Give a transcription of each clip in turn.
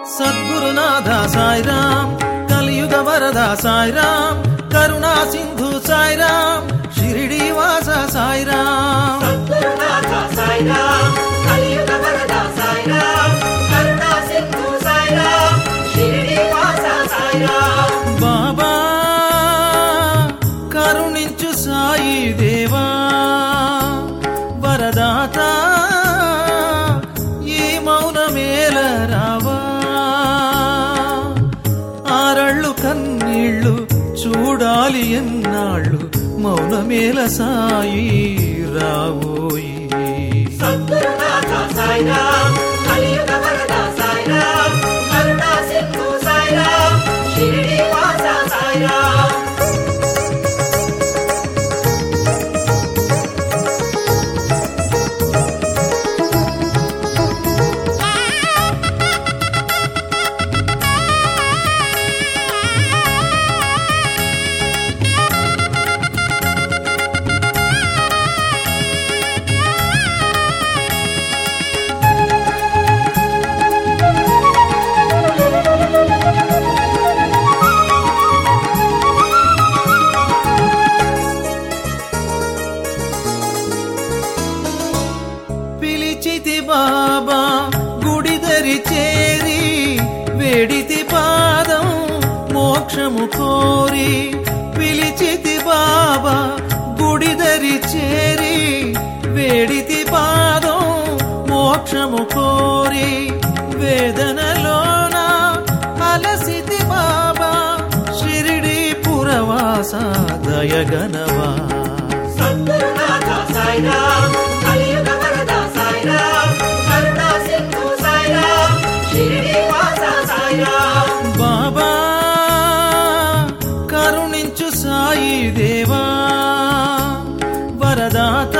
సద్గురునాథ సాయిరామ్ కలియుగ వరద సాయిరామ్ కరుణా సింధు సాయిరామ్ షిరిడి వాస సాయిరామ్ సద్గురునాథ సాయిరామ్ కలియుగ వరద సాయిరామ్ కరుణా సింధు సాయిరామ్ షిరిడి వాస సాయిరామ్ బాబా కరుణించు సాయి దేవా వరదాత ఈ మౌనమేల రావా ఆరళ్ళు కన్నీళ్ళు చూడాలి ఎన్నాళ్ళు మౌనమేల సాయి రావోయి సద్గురునాథ సాయిరామ్ కలియుగ వరద సాయిరామ్ కరుణా సింధు సాయిరామ్ షిరిడి వాస సాయిరామ్ పిలిచితి బాబా గుడిదరి చేరి వేడితి పాదం మోక్షము కోరి పిలిచితి బాబా గుడిదరి చేరి వేడితి పాదం మోక్షము కోరి వేదనలోన అలసితి బాబా షిరిడి పురవాస దయగనవా సద్గురునాథ సాయిరామ్ కలియుగ వరద సాయిరామ్ కరుణా సింధు సాయిరామ్ షిరిడి వాస సాయిరామ్ బాబా కరుణించు సాయి దేవా వరదాత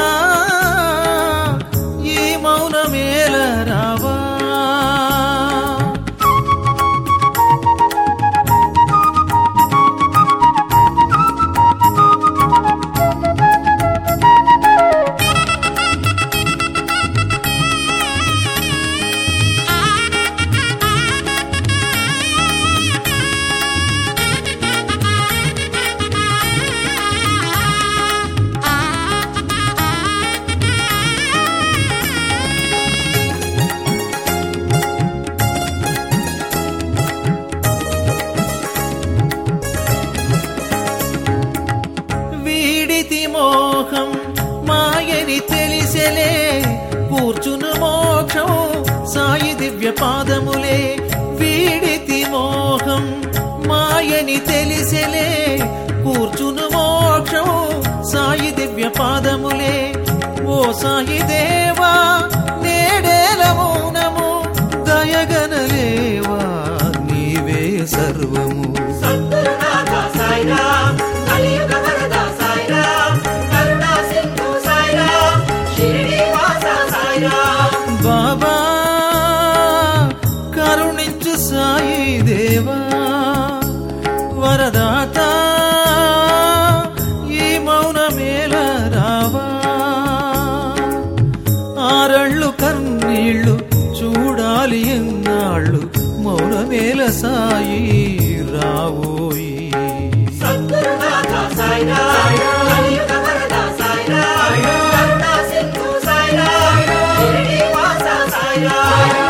ఈ మౌనమేల రావా వీడితి మోహం మాయని తెలిసెలే కూర్చును మోక్షం సాయి దివ్య పాదములే వీడితి మోహం మాయని తెలిసెలే కూర్చును మోక్షం సాయి దివ్య పాదములే ఓ సాయి దేవా నేడేల మౌనము దయగనలేవా నీవే సర్వము సద్గురునాథ సాయిరామ్ కలియుగ వరద సాయిరామ్ కరుణా సింధు సాయిరామ్ షిరిడి వాస సాయిరామ్ బాబా కరుణించు సాయి దేవా వరదాత ఈ మౌనమేల రావా ఆరళ్ళు కన్నీళ్ళు చూడాలి ఎన్నాళ్ళు మౌనమేల సాయి రావోయి సద్గురునాథ సాయిరామ్ కలియుగ వరద సాయిరామ్ కరుణా సింధు సాయిరామ్ షిరిడి వాస సాయిరామ్